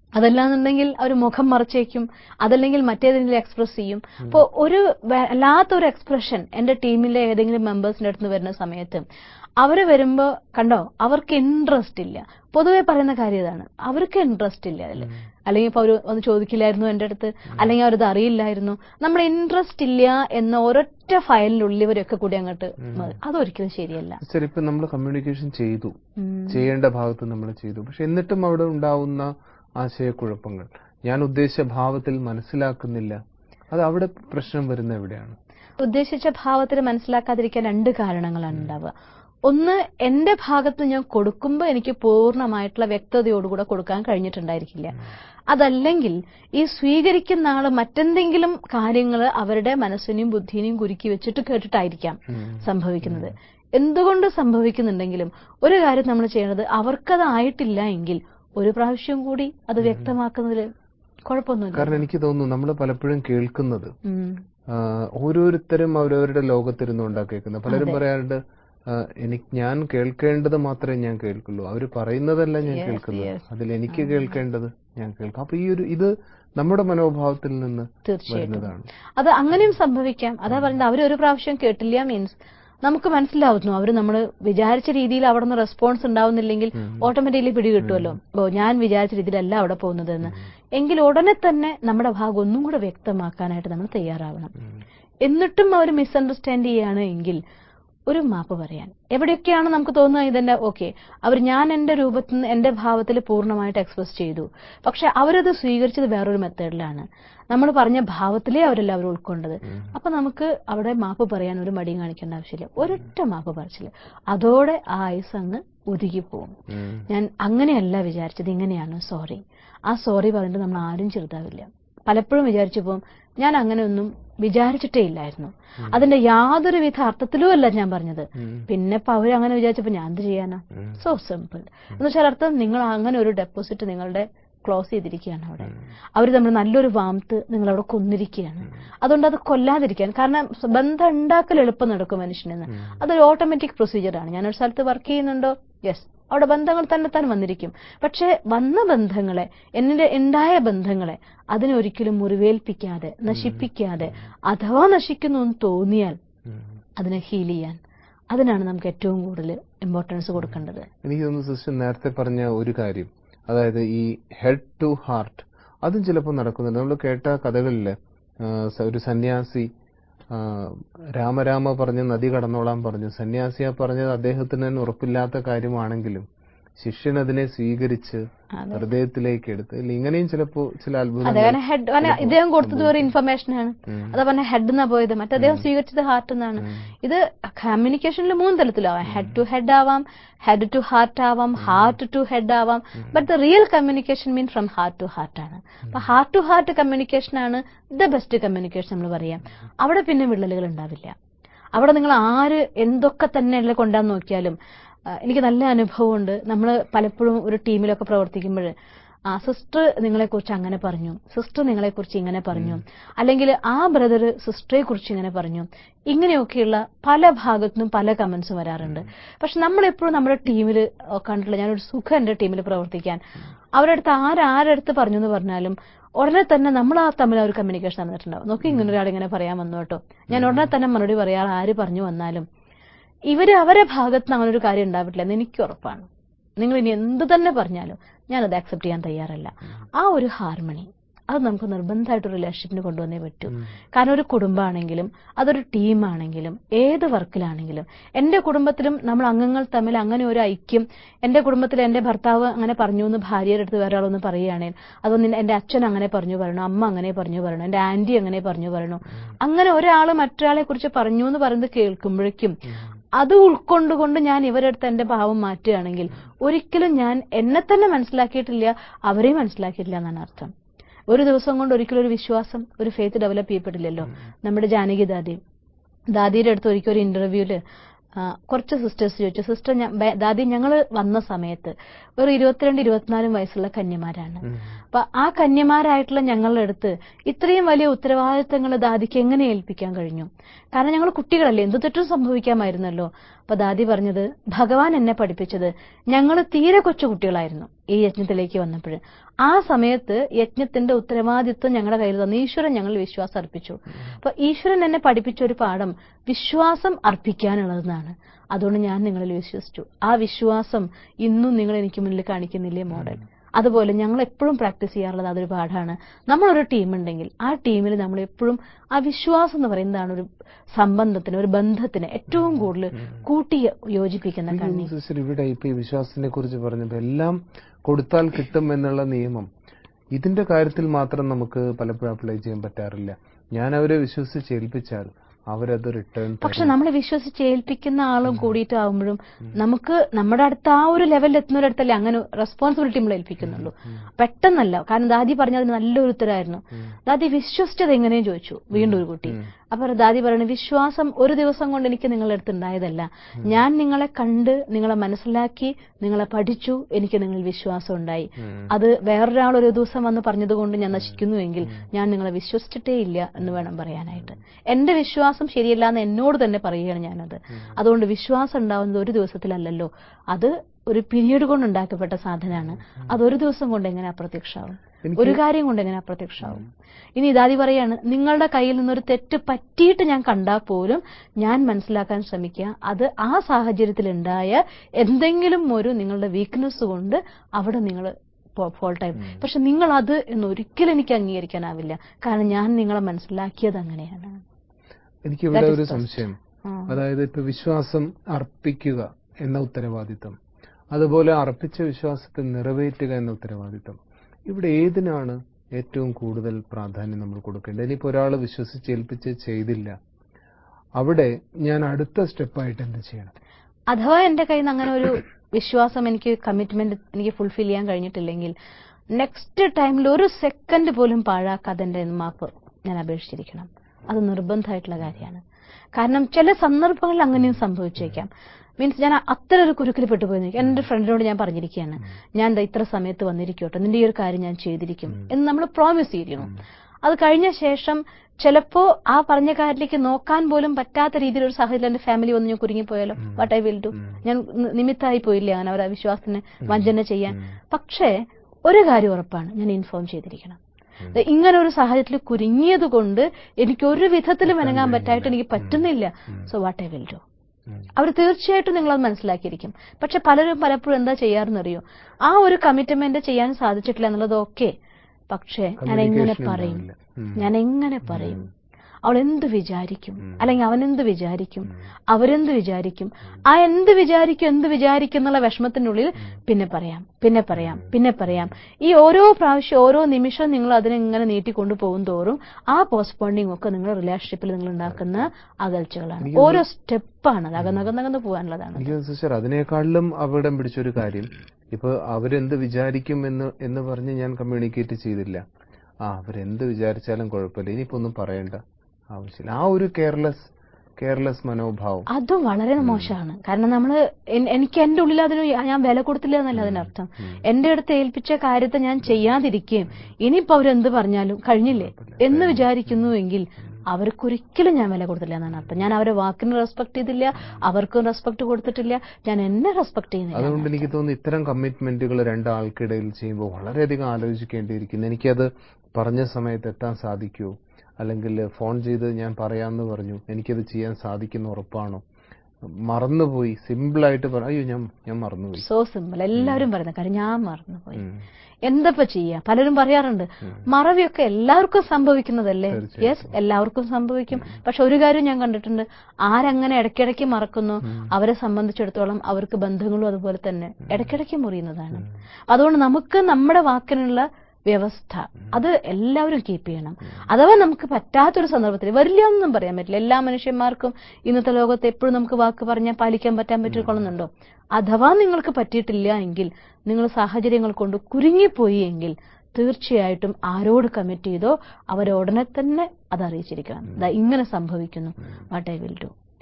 അതല്ലാന്നുണ്ടെങ്കിൽ അവർ മുഖം മറച്ചേക്കും അതല്ലെങ്കിൽ മറ്റേതെങ്കിലും എക്സ്പ്രസ് ചെയ്യും അപ്പോൾ ഒരു വല്ലാത്തൊരു എക്സ്പ്രഷൻ എന്റെ ടീമിലെ ഏതെങ്കിലും മെമ്പേഴ്സിന്റെ അടുത്ത് വരുന്ന സമയത്ത് അവര് വരുമ്പോ കണ്ടോ അവർക്ക് ഇൻട്രസ്റ്റ് ഇല്ല പൊതുവെ പറയുന്ന കാര്യം ഇതാണ് അവർക്ക് ഇൻട്രസ്റ്റ് ഇല്ല അതിൽ അല്ലെങ്കിൽ ഇപ്പൊ അവര് ഒന്ന് ചോദിക്കില്ലായിരുന്നു എന്റെ അടുത്ത് അല്ലെങ്കിൽ അവരത് അറിയില്ലായിരുന്നു നമ്മൾ ഇൻട്രസ്റ്റ് ഇല്ല എന്ന ഒരൊറ്റ ഫയലിനുള്ളിൽ ഇവരൊക്കെ കൂടി അങ്ങോട്ട് മ- അതൊരിക്കലും ശരിയല്ല ശരി ഇപ്പൊ നമ്മൾ കമ്മ്യൂണിക്കേഷൻ ചെയ്തു ഉം. ചെയ്യേണ്ട ഭാഗത്ത് നമ്മൾ ചെയ്തു പക്ഷെ എന്നിട്ടും അവിടെ ഉണ്ടാവുന്ന ആശയക്കുഴപ്പങ്ങൾ ഞാൻ ഉദ്ദേശിച്ച ഭാവത്തിൽ മനസ്സിലാക്കുന്നില്ല അത് അവിടെ പ്രശ്നം വരുന്ന എവിടെയാണ് ഉദ്ദേശിച്ച ഭാവത്തിൽ മനസ്സിലാക്കാതിരിക്കാൻ രണ്ട് കാരണങ്ങളാണ് ഉണ്ടാവുക ഒന്ന് എന്റെ ഭാഗത്ത് ഞാൻ കൊടുക്കുമ്പോൾ എനിക്ക് പൂർണ്ണമായിട്ടുള്ള വ്യക്തതയോടുകൂടെ കൊടുക്കാൻ കഴിഞ്ഞിട്ടുണ്ടായിരിക്കില്ല അതല്ലെങ്കിൽ ഈ സ്വീകരിക്കുന്ന ആള് മറ്റെന്തെങ്കിലും കാര്യങ്ങൾ അവരുടെ മനസ്സിനെയും ബുദ്ധിനെയും കുരുക്കി വെച്ചിട്ട് കേട്ടിട്ടായിരിക്കാം സംഭവിക്കുന്നത് എന്തുകൊണ്ട് സംഭവിക്കുന്നുണ്ടെങ്കിലും ഒരു കാര്യം നമ്മൾ ചെയ്യേണ്ടത് അവർക്കത് ആയിട്ടില്ല എങ്കിൽ ഒരു പ്രാവശ്യം കൂടി അത് വ്യക്തമാക്കുന്നതിൽ കുഴപ്പമൊന്നുമില്ല കാരണം എനിക്ക് തോന്നുന്നു നമ്മൾ പലപ്പോഴും കേൾക്കുന്നത് ഉം. ആ, ഓരോരുത്തരും അവരവരുടെ ലോകത്തിരുന്നുകൊണ്ടാ കേൾക്കുന്നത് പലരും പറയാറുണ്ട് ആ, എനിക്ക് ഞാൻ കേൾക്കേണ്ടത് മാത്രമേ ഞാൻ കേൾക്കുള്ളൂ അവർ പറയുന്നതല്ല ഞാൻ കേൾക്കുന്നത് അതിൽ എനിക്ക് കേൾക്കേണ്ടത് ഞാൻ കേൾക്കും അപ്പൊ ഈ ഒരു ഇത് നമ്മുടെ മനോഭാവത്തിൽ നിന്ന് തീർച്ചയായിട്ടും വരുന്നതാണ് അത് അങ്ങനെയും സംഭവിക്കാം അതാ പറയുന്നത് അവർ ഒരു പ്രാവശ്യം കേട്ടില്ല മീൻസ് നമുക്ക് മനസ്സിലാവുന്നു അവർ നമ്മൾ വിചാരിച്ച രീതിയിൽ അവിടെ നിന്ന് റെസ്പോൺസ് ഉണ്ടാവുന്നില്ലെങ്കിൽ ഓട്ടോമാറ്റിക്കലി പിടികിട്ടുമല്ലോ ഓ ഞാൻ വിചാരിച്ച രീതിയിലല്ല അവിടെ പോകുന്നതെന്ന് എങ്കിൽ ഉടനെ തന്നെ നമ്മുടെ ഭാഗം ഒന്നും കൂടെ വ്യക്തമാക്കാനായിട്ട് നമ്മൾ തയ്യാറാവണം എന്നിട്ടും അവർ മിസ്അണ്ടർസ്റ്റാൻഡ് ചെയ്യുകയാണ് എങ്കിൽ ഒരു മാപ്പ് പറയാൻ എവിടെയൊക്കെയാണ് നമുക്ക് തോന്നുക ഇതെന്നെ ഓക്കെ അവർ ഞാൻ എന്റെ രൂപത്തിൽ നിന്ന് എന്റെ ഭാവത്തിൽ പൂർണ്ണമായിട്ട് എക്സ്പ്രസ് ചെയ്തു പക്ഷെ അവരത് സ്വീകരിച്ചത് വേറൊരു മെത്തേഡിലാണ് നമ്മൾ പറഞ്ഞ ഭാവത്തിലേ അവരെല്ലാവരും ഉൾക്കൊണ്ടത് അപ്പൊ നമുക്ക് അവിടെ മാപ്പ് പറയാൻ ഒരു മടിയും കാണിക്കേണ്ട ആവശ്യമില്ല ഒരൊറ്റ മാപ്പ് പറച്ചില്ല അതോടെ ആ ആയുസ് അങ്ങ് ഒതുങ്ങി പോകും ഉം. ഞാൻ അങ്ങനെയല്ല വിചാരിച്ചത് ഇങ്ങനെയാണ് സോറി ആ സോറി പറഞ്ഞിട്ട് നമ്മൾ ആരും ചെറുതാവില്ല പലപ്പോഴും വിചാരിച്ചു പോകും ഞാൻ അങ്ങനെ ഒന്നും വിചാരിച്ചിട്ടേ ഇല്ലായിരുന്നു അതിന്റെ യാതൊരുവിധ അർത്ഥത്തിലും അല്ല ഞാൻ പറഞ്ഞത് പിന്നെ ഇപ്പൊ അവര് അങ്ങനെ വിചാരിച്ചപ്പോ ഞാൻ എന്ത് ചെയ്യാനാ സോ സിമ്പിൾ എന്ന് വെച്ചാൽ അർത്ഥം നിങ്ങൾ അങ്ങനെ ഒരു ഡെപ്പോസിറ്റ് നിങ്ങളുടെ ക്ലോസ് ചെയ്തിരിക്കുകയാണ് അവിടെ അവർ തമ്മിൽ നല്ലൊരു വാമത്ത് നിങ്ങൾ അവിടെ കൊന്നിരിക്കുകയാണ് അതുകൊണ്ട് അത് കൊല്ലാതിരിക്കാൻ കാരണം ബന്ധം ഉണ്ടാക്കൽ എളുപ്പം നടക്കും മനുഷ്യനെന്ന് അതൊരു ഓട്ടോമാറ്റിക് പ്രൊസീജിയറാണ് ഞാനൊരു സ്ഥലത്ത് വർക്ക് ചെയ്യുന്നുണ്ടോ യെസ് അവിടെ ബന്ധങ്ങൾ തന്നെ തന്നെ വന്നിരിക്കും പക്ഷെ വന്ന ബന്ധങ്ങളെ എന്നിന്റെ ഉണ്ടായ ബന്ധങ്ങളെ അതിനൊരിക്കലും മുറിവേൽപ്പിക്കാതെ നശിപ്പിക്കാതെ അഥവാ നശിക്കുന്നു എന്ന് തോന്നിയാൽ ഉം. അതിനെ ഹീൽ ചെയ്യാൻ അതിനാണ് നമുക്ക് ഏറ്റവും കൂടുതൽ ഇമ്പോർട്ടൻസ് കൊടുക്കേണ്ടത് എനിക്ക് തോന്നുന്നു സിസ്റ്റർ നേരത്തെ പറഞ്ഞ ഒരു കാര്യം അതായത് ഈ ഹെഡ് ടു ഹാർട്ട് അതും ചിലപ്പോൾ നടക്കുന്നുണ്ട് നമ്മൾ കേട്ട കഥകളില് ആ, സ- ഒരു സന്യാസി ആ, രാമരാമ പറഞ്ഞ് നദി കടന്നോളാൻ പറഞ്ഞു സന്യാസി ആ പറഞ്ഞത് അദ്ദേഹത്തിന് തന്നെ ഉറപ്പില്ലാത്ത കാര്യമാണെങ്കിലും ശിഷ്യൻ അതിനെ സ്വീകരിച്ച് അതെ. ഹൃദയത്തിലേക്ക് എടുത്ത് ഇല്ല, ഇങ്ങനെയും ചിലപ്പോ ചില അതെ അത്ഭുതങ്ങൾ കാരണം ഹെഡ് ഇദ്ദേഹം കൊടുത്തത് ഒരു ഇൻഫർമേഷൻ ആണ് അതാ പറഞ്ഞ ഹെഡ് എന്നാ പോയത് മറ്റദ്ദേഹം സ്വീകരിച്ചത് ഹാർട്ട് എന്നാണ് ഇത് കമ്മ്യൂണിക്കേഷനിൽ മൂന്ന് തലത്തിലാവാം ഹെഡ് ടു ഹെഡ് ആവാം ഹെഡ് ടു ഹാർട്ട് ആവാം ഹാർട്ട് ടു ഹെഡ് ആവാം but the real communication mean from heart to heart ആണ് അപ്പൊ ഹാർട്ട് ടു ഹാർട്ട് കമ്മ്യൂണിക്കേഷൻ ആണ് ദ ബെസ്റ്റ് കമ്മ്യൂണിക്കേഷൻ നമ്മൾ പറയാം അവിടെ പിന്നെ വിള്ളലുകൾ ഉണ്ടാവില്ല അവിടെ നിങ്ങൾ ആര് എന്തൊക്കെ തന്നെ കൊണ്ടാന്ന് നോക്കിയാലും ആ, എനിക്ക് നല്ല അനുഭവമുണ്ട് നമ്മൾ പലപ്പോഴും ഒരു ടീമിലൊക്കെ പ്രവർത്തിക്കുമ്പോൾ ആ സിസ്റ്റർ നിങ്ങളെക്കുറിച്ച് അങ്ങനെ പറഞ്ഞു സിസ്റ്റർ നിങ്ങളെക്കുറിച്ച് ഇങ്ങനെ പറഞ്ഞു അല്ലെങ്കിൽ ആ ബ്രദർ സിസ്റ്ററെ കുറിച്ച് ഇങ്ങനെ പറഞ്ഞു ഇങ്ങനെയൊക്കെയുള്ള പല ഭാഗത്തുനിന്നും പല കമന്റ്സും വരാറുണ്ട് പക്ഷെ നമ്മളെപ്പോഴും നമ്മുടെ ടീമിൽ കണ്ടിട്ടുള്ള ഞാനൊരു സുഖം എന്റെ ടീമിൽ പ്രവർത്തിക്കാൻ അവരുടെ അടുത്ത് ആരാരടുത്ത് പറഞ്ഞു എന്ന് പറഞ്ഞാലും ഉടനെ തന്നെ നമ്മൾ ആ തമ്മിൽ ആ ഒരു കമ്മ്യൂണിക്കേഷൻ നടന്നിട്ടുണ്ടാവും നോക്കി ഇങ്ങനെ ഒരാൾ ഇങ്ങനെ പറയാൻ വന്നു കേട്ടോ ഞാൻ ഉടനെ തന്നെ മറുപടി പറയാൻ ആര് പറഞ്ഞു വന്നാലും ഇവര് അവരെ ഭാഗത്ത് നിന്ന് അങ്ങനെ ഒരു കാര്യം ഉണ്ടാവില്ല എന്ന് എനിക്ക് ഉറപ്പാണ് നിങ്ങൾ ഇനി എന്ത് തന്നെ പറഞ്ഞാലും ഞാനത് അക്സെപ്റ്റ് ചെയ്യാൻ തയ്യാറല്ല ആ ഒരു ഹാർമണി അത് നമുക്ക് നിർബന്ധമായിട്ട് റിലേഷൻഷിപ്പിന് കൊണ്ടുവന്നേ പറ്റൂ കാരണം ഒരു കുടുംബമാണെങ്കിലും അതൊരു ടീമാണെങ്കിലും ഏത് വർക്കിലാണെങ്കിലും എന്റെ കുടുംബത്തിലും നമ്മൾ അംഗങ്ങൾ തമ്മിൽ അങ്ങനെ ഒരു ഐക്യം എന്റെ കുടുംബത്തിൽ എന്റെ ഭർത്താവ് അങ്ങനെ പറഞ്ഞു എന്ന് ഭാര്യയുടെ അടുത്ത് വേറെ ആളൊന്ന് പറയുകയാണെങ്കിൽ അതൊന്ന് എന്റെ അച്ഛൻ അങ്ങനെ പറഞ്ഞു പറയണു അമ്മ അങ്ങനെ പറഞ്ഞു പറയണു എന്റെ ആന്റി അങ്ങനെ പറഞ്ഞു പറയണു അങ്ങനെ ഒരാൾ മറ്റൊരാളെ കുറിച്ച് പറഞ്ഞു എന്ന് പറയുന്നത് കേൾക്കുമ്പോഴേക്കും അത് ഉൾക്കൊണ്ടുകൊണ്ട് ഞാൻ ഇവരെടുത്ത് എന്റെ ഭാവം മാറ്റുകയാണെങ്കിൽ ഒരിക്കലും ഞാൻ എന്നെ തന്നെ മനസ്സിലാക്കിയിട്ടില്ല അവരെയും മനസ്സിലാക്കിയിട്ടില്ല എന്നാണ് അർത്ഥം ഒരു ദിവസം കൊണ്ട് ഒരിക്കലും ഒരു വിശ്വാസം ഒരു ഫെയ്ത്ത് ഡെവലപ്പ് ചെയ്യപ്പെടില്ലല്ലോ നമ്മുടെ ജാനകി ദാദി ദാദിയുടെ അടുത്ത് ഒരിക്കൽ ഒരു ഇന്റർവ്യൂല് കുറച്ച് സിസ്റ്റേഴ്സ് ചോദിച്ചു സിസ്റ്റർ ദാദി ഞങ്ങൾ വന്ന സമയത്ത് ഒരു ഇരുപത്തിരണ്ട് ഇരുപത്തിനാലും വയസ്സുള്ള കന്യമാരാണ് അപ്പൊ ആ കന്യമാരായിട്ടുള്ള ഞങ്ങളുടെ അടുത്ത് ഇത്രയും വലിയ ഉത്തരവാദിത്തങ്ങൾ ദാദിക്ക് എങ്ങനെ ഏൽപ്പിക്കാൻ കഴിഞ്ഞു കാരണം ഞങ്ങൾ കുട്ടികളല്ലേ എന്ത് തെറ്റും സംഭവിക്കാമായിരുന്നല്ലോ അപ്പൊ ദാദി പറഞ്ഞത് ഭഗവാൻ എന്നെ പഠിപ്പിച്ചത് ഞങ്ങൾ തീരെ കൊച്ചു കുട്ടികളായിരുന്നു ഈ യജ്ഞത്തിലേക്ക് വന്നപ്പോൾ ആ സമയത്ത് യജ്ഞത്തിന്റെ ഉത്തരവാദിത്വം ഞങ്ങളുടെ കയ്യിൽ തന്നു ഈശ്വരൻ ഞങ്ങൾ വിശ്വാസം അർപ്പിച്ചു അപ്പൊ ഈശ്വരൻ എന്നെ പഠിപ്പിച്ച ഒരു പാഠം വിശ്വാസം അർപ്പിക്കാനുള്ളതെന്നാണ് അതുകൊണ്ട് ഞാൻ നിങ്ങളിൽ വിശ്വസിച്ചു ആ വിശ്വാസം ഇന്നും നിങ്ങൾ എനിക്ക് മുന്നിൽ കാണിക്കുന്നില്ലേ മോഡൽ അതുപോലെ ഞങ്ങൾ എപ്പോഴും പ്രാക്ടീസ് ചെയ്യാറുള്ളത് അതൊരു പാഠമാണ് നമ്മളൊരു ടീം ഉണ്ടെങ്കിൽ ആ ടീമിൽ നമ്മൾ എപ്പോഴും ആ വിശ്വാസം എന്ന് പറയുന്നതാണ് ഒരു സംബന്ധത്തിന് ഒരു ബന്ധത്തിന് ഏറ്റവും കൂടുതൽ കൂട്ടി യോജിപ്പിക്കുന്ന എനിക്ക് കണ്ണി തോന്നുന്നു സിസ്റ്റർ ഇവിടെ ഇപ്പൊ ഈ വിശ്വാസത്തിനെ കുറിച്ച് പറഞ്ഞപ്പോ എല്ലാം കൊടുത്താൽ കിട്ടും എന്നുള്ള നിയമം ഇതിന്റെ കാര്യത്തിൽ മാത്രം നമുക്ക് പലപ്പോഴും അപ്ലൈ ചെയ്യാൻ പറ്റാറില്ല ഞാൻ അവരെ വിശ്വസിച്ച് ഏൽപ്പിച്ചാൽ അവരത് റിട്ടേൺ പക്ഷെ നമ്മൾ വിശ്വസിച്ച് ഏൽപ്പിക്കുന്ന ആളും കൂടിയിട്ടാവുമ്പോഴും നമുക്ക് നമ്മുടെ അടുത്ത് ആ ഒരു ലെവലിൽ എത്തുന്നവരടുത്തല്ലേ അങ്ങനെ റെസ്പോൺസിബിലിറ്റി നമ്മൾ ഏൽപ്പിക്കുന്നുള്ളൂ പെട്ടെന്നല്ല കാരണം ദാദി പറഞ്ഞത് നല്ലൊരു ഉത്തരമായിരുന്നു ദാദി വിശ്വസിച്ചത് എങ്ങനെയും ചോദിച്ചു വീണ്ടും ഒരു കുട്ടി അപ്പൊ ദാദി പറയുന്നത് വിശ്വാസം ഒരു ദിവസം കൊണ്ട് എനിക്ക് നിങ്ങളുടെ അടുത്ത് ഉണ്ടായതല്ല ഞാൻ നിങ്ങളെ കണ്ട് നിങ്ങളെ മനസ്സിലാക്കി നിങ്ങളെ പഠിച്ചു എനിക്ക് നിങ്ങളിൽ വിശ്വാസം ഉണ്ടായി അത് വേറൊരാൾ ഒരു ദിവസം വന്ന് പറഞ്ഞതുകൊണ്ട് ഞാൻ നശിക്കുന്നുവെങ്കിൽ ഞാൻ നിങ്ങളെ വിശ്വസിച്ചിട്ടേ ഇല്ല എന്ന് വേണം പറയാനായിട്ട് എന്റെ വിശ്വാസം ശരിയല്ല എന്ന് എന്നോട് തന്നെ പറയുകയാണ് ഞാനത് അതുകൊണ്ട് വിശ്വാസം ഉണ്ടാവുന്നത് ഒരു ദിവസത്തിലല്ലല്ലോ അത് ഒരു പീരീഡ് കൊണ്ട് ഉണ്ടാക്കപ്പെട്ട സാധനമാണ് അത് ഒരു ദിവസം കൊണ്ട് എങ്ങനെ അപ്രത്യക്ഷമാവും ഒരു കാര്യം കൊണ്ട് എങ്ങനെ അപ്രത്യക്ഷമാവും ഇനി ഇതാദി പറയാണ് നിങ്ങളുടെ കയ്യിൽ നിന്നൊരു തെറ്റ് പറ്റിയിട്ട് ഞാൻ കണ്ടാൽ പോലും ഞാൻ മനസ്സിലാക്കാൻ ശ്രമിക്കുക അത് ആ സാഹചര്യത്തിൽ ഉണ്ടായ എന്തെങ്കിലും ഒരു നിങ്ങളുടെ വീക്ക്നെസ് കൊണ്ട് അവിടെ നിങ്ങൾ ഫോൾട്ടായി പക്ഷെ നിങ്ങൾ അത് എന്ന് ഒരിക്കലും എനിക്ക് അംഗീകരിക്കാനാവില്ല കാരണം ഞാൻ നിങ്ങളെ മനസ്സിലാക്കിയത് അങ്ങനെയാണ് എനിക്ക് ഇവിടെ That is ഒരു first. സംശയം ആ. അതായത് ഇപ്പൊ വിശ്വാസം അർപ്പിക്കുക എന്ന ഉത്തരവാദിത്തം അതുപോലെ അർപ്പിച്ച വിശ്വാസത്തെ നിറവേറ്റുക എന്ന ഉത്തരവാദിത്തം ഇവിടെ ഏതിനാണ് ഏറ്റവും കൂടുതൽ പ്രാധാന്യം നമ്മൾ കൊടുക്കേണ്ടത് ഇനിയിപ്പോ ഒരാൾ വിശ്വസിച്ച് ഏൽപ്പിച്ച് ചെയ്തില്ല അവിടെ ഞാൻ അടുത്ത സ്റ്റെപ്പായിട്ട് എന്ത് ചെയ്യണം അഥവാ എന്റെ കയ്യിൽ നിന്ന് അങ്ങനെ ഒരു വിശ്വാസം എനിക്ക് കമ്മിറ്റ്മെന്റ് എനിക്ക് ഫുൾഫിൽ ചെയ്യാൻ കഴിഞ്ഞിട്ടില്ലെങ്കിൽ നെക്സ്റ്റ് ടൈമിൽ ഒരു സെക്കൻഡ് പോലും പാഴാക്കാതെ എന്റെ മാപ്പ് ഞാൻ അപേക്ഷിച്ചിരിക്കണം അത് നിർബന്ധമായിട്ടുള്ള കാര്യമാണ് കാരണം ചില സന്ദർഭങ്ങളിൽ അങ്ങനെയും സംഭവിച്ചേക്കാം മീൻസ് ഞാൻ അത്ര ഒരു കുരുക്കിൽ പെട്ടുപോയി എന്റെ ഫ്രണ്ടിനോട് ഞാൻ പറഞ്ഞിരിക്കുകയാണ് ഞാൻ ദാ ഇത്ര സമയത്ത് വന്നിരിക്കട്ടെ നിന്റെ ഈ ഒരു കാര്യം ഞാൻ ചെയ്തിരിക്കും എന്ന് നമ്മൾ പ്രോമിസ് ചെയ്തിരുന്നു അത് കഴിഞ്ഞ ശേഷം ചിലപ്പോ ആ പറഞ്ഞ കാര്യത്തിലേക്ക് നോക്കാൻ പോലും പറ്റാത്ത രീതിയിൽ ഒരു സാഹചര്യം എന്റെ ഫാമിലി വന്ന് ഞാൻ കുരുങ്ങിപ്പോയാലോ വാട്ട് ഐ വിൽ ഡു ഞാൻ നി- നിമിത്തമായി പോയില്ല അങ്ങനെ അവരെ വിശ്വാസത്തിന് വഞ്ചന ചെയ്യാൻ പക്ഷേ ഒരു കാര്യം ഉറപ്പാണ് ഞാൻ ഇൻഫോം ചെയ്തിരിക്കണം ദേ ഇങ്ങനെ ഒരു സാഹചര്യത്തിൽ കുരുങ്ങിയത് കൊണ്ട് എനിക്ക് ഒരു വിധത്തിലും ഇണങ്ങാൻ പറ്റായിട്ട് എനിക്ക് പറ്റുന്നില്ല so what I will do അവർ തീർച്ചയായിട്ടും നിങ്ങളത് മനസ്സിലാക്കിയിരിക്കും പക്ഷെ പലരും പലപ്പോഴും എന്താ ചെയ്യാറെന്നറിയോ ആ ഒരു കമ്മിറ്റ്മെന്റ് ചെയ്യാൻ സാധിച്ചിട്ടില്ല എന്നുള്ളത് ഓക്കെ പക്ഷേ ഞാൻ എങ്ങനെ Communication പറയും ഉണ്ടാവില്ല. ഉം. ഞാൻ എങ്ങനെ പറയും അവൾ എന്ത് വിചാരിക്കും അല്ലെങ്കിൽ അവൻ എന്ത് വിചാരിക്കും അവരെന്ത് വിചാരിക്കും ആ എന്ത് വിചാരിക്കും എന്ത് വിചാരിക്കും എന്നുള്ള വിഷമത്തിനുള്ളിൽ പിന്നെ പറയാം പിന്നെ പറയാം പിന്നെ പറയാം ഈ ഓരോ പ്രാവശ്യം ഓരോ നിമിഷവും നിങ്ങൾ അതിനെ ഇങ്ങനെ നീട്ടിക്കൊണ്ടു പോകും തോറും ആ പോസ്റ്റ്പോണ്ടിങ് ഒക്കെ നിങ്ങളുടെ റിലേഷൻഷിപ്പിൽ നിങ്ങൾ ഉണ്ടാക്കുന്ന അകൽച്ചകളാണ് ഓരോ സ്റ്റെപ്പാണ് അത് അകന്നകന്നകന്ന് പോകാനുള്ളതാണ് എനിക്ക് തോന്നുന്നു സിസ്റ്റർ അതിനേക്കാളിലും അപകടം പിടിച്ചൊരു കാര്യം ഇപ്പൊ അവരെന്ത് വിചാരിക്കും എന്ന് എന്ന് പറഞ്ഞ് ഞാൻ കമ്മ്യൂണിക്കേറ്റ് ചെയ്തില്ല ആ അവരെന്ത് വിചാരിച്ചാലും കുഴപ്പമില്ല ഇനിയിപ്പോ ഒന്നും പറയണ്ട ആവശ്യമില്ല ആ ഒരു കെയർലെസ് കെയർലെസ് മനോഭാവം അതും വളരെ മോശമാണ് കാരണം നമ്മള് എൻ- എനിക്ക് എന്റെ ഉള്ളിൽ അതിന് ഞാൻ വില കൊടുത്തില്ല എന്നല്ല അതിനർത്ഥം എന്റെ അടുത്ത് ഏൽപ്പിച്ച കാര്യത്തെ ഞാൻ ചെയ്യാതിരിക്കുകയും ഇനിയിപ്പോ അവരെന്ത് പറഞ്ഞാലും കഴിഞ്ഞില്ലേ എന്ന് വിചാരിക്കുന്നുവെങ്കിൽ അവർക്കൊരിക്കലും ഞാൻ വില കൊടുത്തില്ല എന്നാണ് അർത്ഥം ഞാൻ അവരെ വാക്കിന് റെസ്പെക്ട് ചെയ്തില്ല അവർക്കും റെസ്പെക്ട് കൊടുത്തിട്ടില്ല ഞാൻ എന്നെ റെസ്പെക്ട് ചെയ്യുന്നില്ല അതുകൊണ്ട് എനിക്ക് തോന്നുന്നു ഇത്തരം കമ്മിറ്റ്മെന്റുകൾ രണ്ടാൾക്കിടയിൽ ചെയ്യുമ്പോൾ വളരെയധികം ആലോചിക്കേണ്ടിയിരിക്കുന്നു എനിക്കത് പറഞ്ഞ സമയത്ത് എത്താൻ സാധിക്കുമോ അല്ലെങ്കിൽ ഫോൺ ചെയ്ത് ഞാൻ പറയാമെന്ന് പറഞ്ഞു എനിക്കത് ചെയ്യാൻ സാധിക്കുന്ന ഉറപ്പാണോ മറന്നുപോയി സിമ്പിളായിട്ട് പറ അയ്യോ ഞാൻ ഞാൻ മറന്നുപോയി സോ സിമ്പിൾ എല്ലാവരും പറയുന്ന കാര്യം ഞാൻ മറന്നുപോയി ഉം. എന്തപ്പോ ചെയ്യാ പലരും പറയാറുണ്ട് മറവിയൊക്കെ എല്ലാവർക്കും സംഭവിക്കുന്നതല്ലേ തീർച്ചയായും. യെസ് എല്ലാവർക്കും സംഭവിക്കും പക്ഷെ ഒരു കാര്യം ഞാൻ കണ്ടിട്ടുണ്ട് ആരങ്ങനെ ഇടയ്ക്കിടയ്ക്ക് മറക്കുന്നു അവരെ സംബന്ധിച്ചിടത്തോളം അവർക്ക് ബന്ധങ്ങളും അതുപോലെ തന്നെ ഇടയ്ക്കിടയ്ക്ക് മുറിയുന്നതാണ് അതുകൊണ്ട് നമുക്ക് നമ്മുടെ വാക്കിനുള്ള വ്യവസ്ഥ അത് എല്ലാവരും കീപ്പ് ചെയ്യണം അഥവാ നമുക്ക് പറ്റാത്തൊരു സന്ദർഭത്തിൽ വരില്ല എന്നൊന്നും പറയാൻ പറ്റില്ല എല്ലാ മനുഷ്യന്മാർക്കും ഇന്നത്തെ ലോകത്ത് എപ്പോഴും നമുക്ക് വാക്ക് പറഞ്ഞാൽ പാലിക്കാൻ പറ്റാൻ പറ്റിക്കൊള്ളുന്നുണ്ടോ അഥവാ നിങ്ങൾക്ക് പറ്റിയിട്ടില്ല എങ്കിൽ നിങ്ങൾ സാഹചര്യങ്ങൾ കൊണ്ട് കുരുങ്ങിപ്പോയി എങ്കിൽ തീർച്ചയായിട്ടും ആരോട് കമ്മിറ്റ് ചെയ്തോ അവരെ ഉടനെ തന്നെ അത് അറിയിച്ചിരിക്കണം ദാ ഇങ്ങനെ സംഭവിക്കുന്നു വാട്ട് ഐ വിൽ ഡു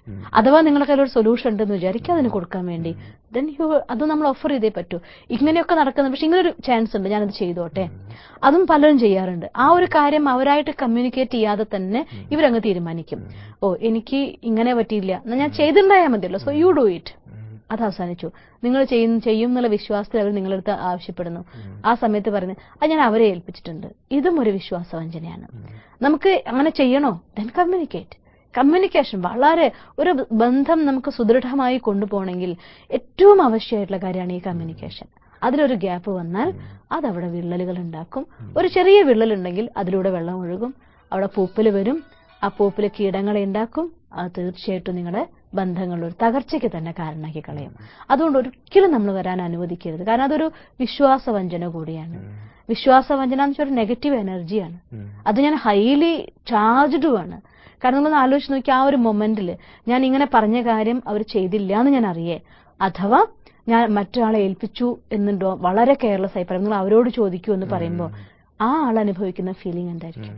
അഥവാ നിങ്ങളുടെ കയ്യിൽ ഒരു സൊല്യൂഷൻ ഉണ്ടെന്ന് വിചാരിക്കുക അതിന് കൊടുക്കാൻ വേണ്ടി ദെൻ യു അത് നമ്മൾ ഓഫർ ചെയ്തേ പറ്റൂ ഇങ്ങനെയൊക്കെ നടക്കുന്നത് പക്ഷെ ഇങ്ങനൊരു ചാൻസ് ഉണ്ട് ഞാനത് ചെയ്തോട്ടെ അതും പലരും ചെയ്യാറുണ്ട് ആ ഒരു കാര്യം അവരായിട്ട് കമ്മ്യൂണിക്കേറ്റ് ചെയ്യാതെ തന്നെ ഇവരങ്ങ് തീരുമാനിക്കും ഓ എനിക്ക് ഇങ്ങനെ പറ്റിയില്ല എന്നാ ഞാൻ ചെയ്തിട്ടുണ്ടായാൽ മതിയല്ലോ സോ യു ഡു ഇറ്റ് അത് അവസാനിച്ചു നിങ്ങൾ ചെയ്യും ചെയ്യും എന്നുള്ള വിശ്വാസത്തിൽ അവർ നിങ്ങളടുത്ത് ആവശ്യപ്പെടുന്നു ആ സമയത്ത് പറയുന്നത് അത് ഞാൻ അവരെ ഏൽപ്പിച്ചിട്ടുണ്ട് ഇതും ഒരു വിശ്വാസവഞ്ചനയാണ് നമുക്ക് അങ്ങനെ ചെയ്യണോ ദെൻ കമ്മ്യൂണിക്കേറ്റ് കമ്മ്യൂണിക്കേഷൻ വളരെ ഒരു ബന്ധം നമുക്ക് സുദൃഢമായി കൊണ്ടുപോകണമെങ്കിൽ ഏറ്റവും ആവശ്യമായിട്ടുള്ള കാര്യമാണ് ഈ കമ്മ്യൂണിക്കേഷൻ അതിലൊരു ഗ്യാപ്പ് വന്നാൽ അതവിടെ വിള്ളലുകൾ ഉണ്ടാക്കും ഒരു ചെറിയ വിള്ളലുണ്ടെങ്കിൽ അതിലൂടെ വെള്ളം ഒഴുകും അവിടെ പൂപ്പൽ വരും ആ പൂപ്പൽ കീടങ്ങളെ ഉണ്ടാക്കും അത് തീർച്ചയായിട്ടും നിങ്ങളുടെ ബന്ധങ്ങളുടെ ഒരു തകർച്ചയ്ക്ക് തന്നെ കാരണമാക്കി കളയും അതുകൊണ്ട് ഒരിക്കലും നമ്മൾ വരാൻ അനുവദിക്കരുത് കാരണം അതൊരു വിശ്വാസവഞ്ചന കൂടിയാണ് വിശ്വാസവഞ്ചന എന്ന് വെച്ചാൽ ഒരു നെഗറ്റീവ് എനർജിയാണ് അത് ഞാൻ ഹൈലി ചാർജ്ഡുമാണ് കാരണം നിങ്ങളൊന്ന് ആലോചിച്ച് നോക്കി ആ ഒരു മൊമെന്റിൽ ഞാൻ ഇങ്ങനെ പറഞ്ഞ കാര്യം അവർ ചെയ്തില്ല എന്ന് ഞാൻ അറിയേ അഥവാ ഞാൻ മറ്റൊരാളെ ഏൽപ്പിച്ചു എന്നുണ്ടോ വളരെ കെയർലെസ് ആയി പറയും നിങ്ങൾ അവരോട് ചോദിക്കൂ എന്ന് പറയുമ്പോൾ ആ ആൾ അനുഭവിക്കുന്ന ഫീലിംഗ് എന്തായിരിക്കും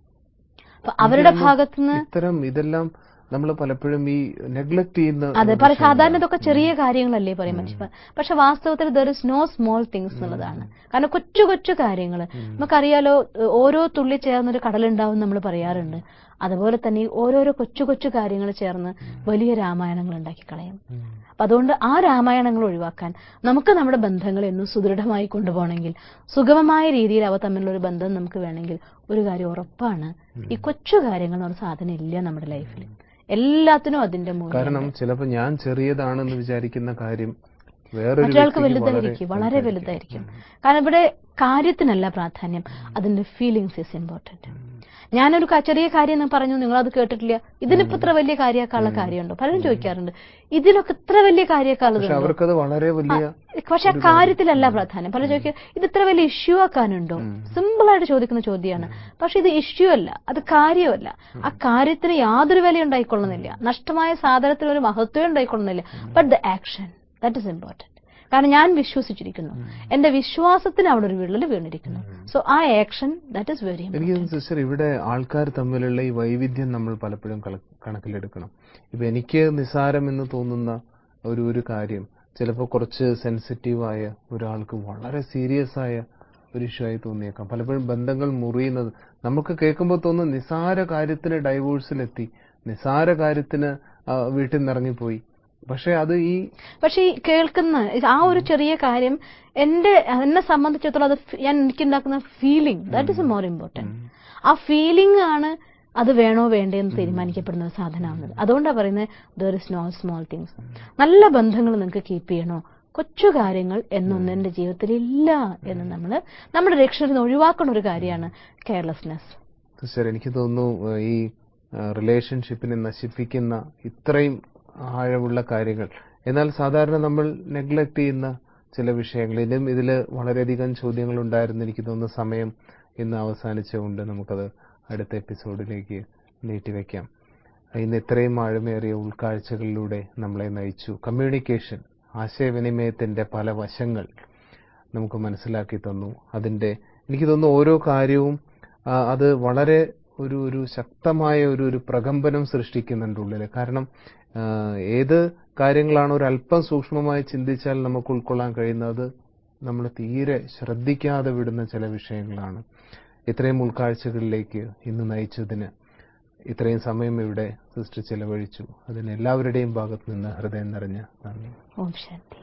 അപ്പൊ അവരുടെ ഭാഗത്തുനിന്ന് ഇത്തരം ഇതെല്ലാം നമ്മൾ പലപ്പോഴും ഈ നെഗ്ലക്ട് ചെയ്യുന്ന അതെ പറ സാധാരണ ഇതൊക്കെ ചെറിയ കാര്യങ്ങളല്ലേ പറയും മനുഷ്യർ പക്ഷെ വാസ്തവത്തിൽ there is no small things എന്നുള്ളതാണ് കാരണം കൊച്ചു കൊച്ചു കാര്യങ്ങൾ നമുക്കറിയാലോ ഓരോ തുള്ളി ചേർന്നൊരു കടലുണ്ടാവും നമ്മൾ പറയാറുണ്ട് അതുപോലെ തന്നെ ഈ ഓരോരോ കൊച്ചു കൊച്ചു കാര്യങ്ങൾ ചേർന്ന് വലിയ രാമായണങ്ങൾ ഉണ്ടാക്കി കളയും അപ്പൊ അതുകൊണ്ട് ആ രാമായണങ്ങൾ ഒഴിവാക്കാൻ നമുക്ക് നമ്മുടെ ബന്ധങ്ങൾ എന്നും സുദൃഢമായി കൊണ്ടുപോകണമെങ്കിൽ സുഗമമായ രീതിയിൽ അവ തമ്മിലുള്ള ഒരു ബന്ധം നമുക്ക് വേണമെങ്കിൽ ഒരു കാര്യം ഉറപ്പാണ് ഈ കൊച്ചു കാര്യങ്ങൾ എന്നൊരു സാധനം ഇല്ല നമ്മുടെ ലൈഫിൽ എല്ലാത്തിനും അതിന്റെ മൂല്യം കാരണം ചിലപ്പോൾ ഞാൻ ചെറിയതാണെന്ന് വിചാരിക്കുന്ന കാര്യം വേറൊരു മറ്റൊരാൾക്ക് വ്യക്തിക്ക് വളരെ വലുതായിരിക്കും വളരെ വലുതായിരിക്കും കാരണം ഇവിടെ കാര്യത്തിനല്ല പ്രാധാന്യം അതിന്റെ ഫീലിങ്സ് ഇസ് ഇമ്പോർട്ടന്റ് ഞാനൊരു ക- ചെറിയ കാര്യം ഞാൻ പറഞ്ഞു നിങ്ങൾ അത് കേട്ടിട്ടില്ല ഇതിനിപ്പോ ഇത്ര വലിയ കാര്യമാക്കാനുള്ള കാര്യമുണ്ടോ പലരും ചോദിക്കാറുണ്ട് ഇതിലൊക്കെ ഇത്ര വലിയ പക്ഷെ കാര്യമാക്കാനുള്ളതുണ്ടോ അവർക്കത് വളരെ വലിയ പക്ഷെ ആ കാര്യത്തിലല്ല പ്രാധാന്യം പല ചോദിക്കുക ഇത് ഇത്ര വലിയ ഇഷ്യൂ ആക്കാനുണ്ടോ സിമ്പിൾ ആയിട്ട് ചോദിക്കുന്ന ചോദ്യമാണ് പക്ഷെ ഇത് ഇഷ്യൂ അല്ല അത് കാര്യമല്ല ആ കാര്യത്തിന് യാതൊരു വില ഉണ്ടായിക്കൊള്ളുന്നില്ല നഷ്ടമായ സാധനത്തിന് ഒരു മഹത്വം ഉണ്ടായിക്കൊള്ളുന്നില്ല but the action that is important കാരണം ഞാൻ വിശ്വസിച്ചിരിക്കുന്നു എന്റെ വിശ്വാസത്തിന് അവിടെ ഒരു വിള്ളൽ വീണിരിക്കുന്നു സോ ആ ആക്ഷൻ ദാറ്റ് ഇസ് വെരി എനിക്ക് തോന്നുന്നു സിസ്റ്റർ ഇവിടെ ആൾക്കാർ തമ്മിലുള്ള ഈ വൈവിധ്യം നമ്മൾ പലപ്പോഴും കള- കണക്കിലെടുക്കണം ഇപ്പൊ എനിക്ക് നിസാരം എന്ന് തോന്നുന്ന ഒരു ഒരു കാര്യം ചിലപ്പോൾ കുറച്ച് സെൻസിറ്റീവായ ഒരാൾക്ക് വളരെ സീരിയസ് ആയ ഒരു ഇഷ്യൂ ആയി തോന്നിയേക്കാം പലപ്പോഴും ബന്ധങ്ങൾ മുറിയുന്നത് നമുക്ക് കേൾക്കുമ്പോൾ തോന്നുന്നു നിസാര കാര്യത്തിന് ഡൈവോഴ്സിലെത്തി നിസാര കാര്യത്തിന് ആ, വീട്ടിൽ നിന്ന് ഇറങ്ങിപ്പോയി പക്ഷെ അത് ഈ പക്ഷെ ഈ കേൾക്കുന്ന ആ ഒരു ചെറിയ കാര്യം എന്റെ എന്നെ സംബന്ധിച്ചിടത്തോളം അത് ഫി- ഞാൻ എനിക്കുണ്ടാക്കുന്ന feeling that is more important ആ ഫീലിംഗ് ആണ് അത് വേണോ വേണ്ടേ എന്ന് തീരുമാനിക്കപ്പെടുന്ന ഒരു സാധനമാണത് അതുകൊണ്ടാണ് പറയുന്നത് there is no small things നല്ല ബന്ധങ്ങൾ നിങ്ങൾക്ക് കീപ്പ് ചെയ്യണോ കൊച്ചു കാര്യങ്ങൾ എന്നൊന്നും എന്റെ ജീവിതത്തിൽ ഇല്ല എന്ന് നമ്മൾ നമ്മുടെ രക്ഷയിൽ നിന്ന് ഒഴിവാക്കുന്ന ഒരു കാര്യമാണ് കെയർലെസ്നെസ് സിസ്റ്റർ എനിക്ക് തോന്നുന്നു ഏഹ്, ഈ റിലേഷൻഷിപ്പിനെ നശിപ്പിക്കുന്ന ഇത്രയും ആഴമുള്ള കാര്യങ്ങൾ എന്നാൽ സാധാരണ നമ്മൾ നെഗ്ലക്ട് ചെയ്യുന്ന ചില വിഷയങ്ങൾ ഇനിയും ഇതിൽ വളരെയധികം ചോദ്യങ്ങൾ ഉണ്ടായിരുന്നു എനിക്ക് തോന്നുന്നു സമയം ഇന്ന് അവസാനിച്ചുകൊണ്ട് നമുക്കത് അടുത്ത എപ്പിസോഡിലേക്ക് നീട്ടിവെക്കാം ഇന്ന് ഇത്രയും ആഴമേറിയ ഉൾക്കാഴ്ചകളിലൂടെ നമ്മളെ നയിച്ചു കമ്മ്യൂണിക്കേഷൻ ആശയവിനിമയത്തിന്റെ പല വശങ്ങൾ നമുക്ക് മനസ്സിലാക്കി തന്നു അതിന്റെ എനിക്ക് തോന്നുന്നു ഓരോ കാര്യവും ആ, അത് വളരെ ഒരു ഒരു ശക്തമായ ഒരു ഒരു പ്രകമ്പനം സൃഷ്ടിക്കുന്നുണ്ട് ഉള്ളില് കാരണം ആ, ഏത് കാര്യങ്ങളാണ് ഒരു അല്പം സൂക്ഷ്മമായി ചിന്തിച്ചാൽ നമുക്ക് ഉൾക്കൊള്ളാൻ കഴിയുന്നത് നമ്മൾ തീരെ ശ്രദ്ധിക്കാതെ വിടുന്ന ചില വിഷയങ്ങളാണ് ഇത്രയും ഉൾക്കാഴ്ചകളിലേക്ക് ഇന്ന് നയിച്ചതിന് ഇത്രയും സമയം ഇവിടെ സിസ്റ്റർ ചെലവഴിച്ചു അതിന് എല്ലാവരുടെയും ഭാഗത്ത് നിന്ന് ഹൃദയം നിറഞ്ഞ നന്ദി ഓം ശാന്തി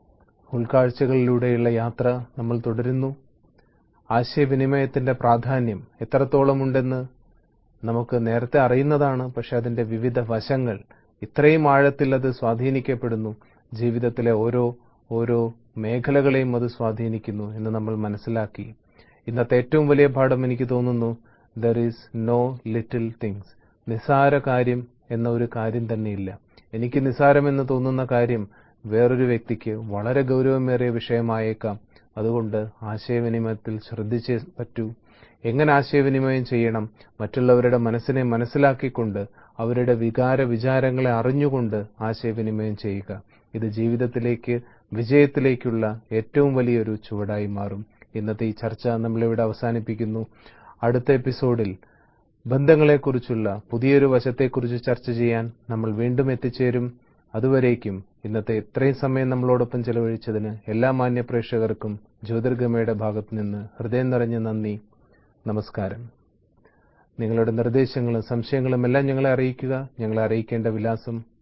ഉൾക്കാഴ്ചകളിലൂടെയുള്ള യാത്ര നമ്മൾ തുടരുന്നു ആശയവിനിമയത്തിന്റെ പ്രാധാന്യം എത്രത്തോളമുണ്ടെന്ന് നമുക്ക് നേരത്തെ അറിയുന്നതാണ് പക്ഷെ അതിന്റെ വിവിധ വശങ്ങൾ ഇത്രയും ആഴത്തിൽ അത് സ്വാധീനിക്കപ്പെടുന്നു ജീവിതത്തിലെ ഓരോ ഓരോ മേഖലകളെയും അത് സ്വാധീനിക്കുന്നു എന്ന് നമ്മൾ മനസ്സിലാക്കി ഇന്നത്തെ ഏറ്റവും വലിയ പാഠം എനിക്ക് തോന്നുന്നു there is no little things നിസാര കാര്യം എന്ന ഒരു കാര്യം തന്നെയില്ല എനിക്ക് നിസാരമെന്ന് തോന്നുന്ന കാര്യം വേറൊരു വ്യക്തിക്ക് വളരെ ഗൗരവമേറിയ വിഷയമായേക്കാം അതുകൊണ്ട് ആശയവിനിമയത്തിൽ ശ്രദ്ധിച്ചേ പറ്റൂ എങ്ങനെ ആശയവിനിമയം ചെയ്യണം മറ്റുള്ളവരുടെ മനസ്സിനെ മനസ്സിലാക്കിക്കൊണ്ട് അവരുടെ വികാര വിചാരങ്ങളെ അറിഞ്ഞുകൊണ്ട് ആശയവിനിമയം ചെയ്യുക ഇത് ജീവിതത്തിലേക്ക് വിജയത്തിലേക്കുള്ള ഏറ്റവും വലിയൊരു ചുവടായി മാറും ഇന്നത്തെ ഈ ചർച്ച നമ്മളിവിടെ അവസാനിപ്പിക്കുന്നു അടുത്ത എപ്പിസോഡിൽ ബന്ധങ്ങളെക്കുറിച്ചുള്ള പുതിയൊരു വശത്തെക്കുറിച്ച് ചർച്ച ചെയ്യാൻ നമ്മൾ വീണ്ടും എത്തിച്ചേരും അതുവരേക്കും ഇന്നത്തെ ഇത്രയും സമയം നമ്മളോടൊപ്പം ചെലവഴിച്ചതിന് എല്ലാ മാന്യ പ്രേക്ഷകർക്കും ജ്യോതിർഗമയുടെ ഭാഗത്തു നിന്ന് ഹൃദയം നിറഞ്ഞ നന്ദി നമസ്കാരം നിങ്ങളുടെ നിർദ്ദേശങ്ങളും സംശയങ്ങളും എല്ലാം ഞങ്ങളെ അറിയിക്കുക ഞങ്ങളെ അറിയിക്കേണ്ട വിലാസം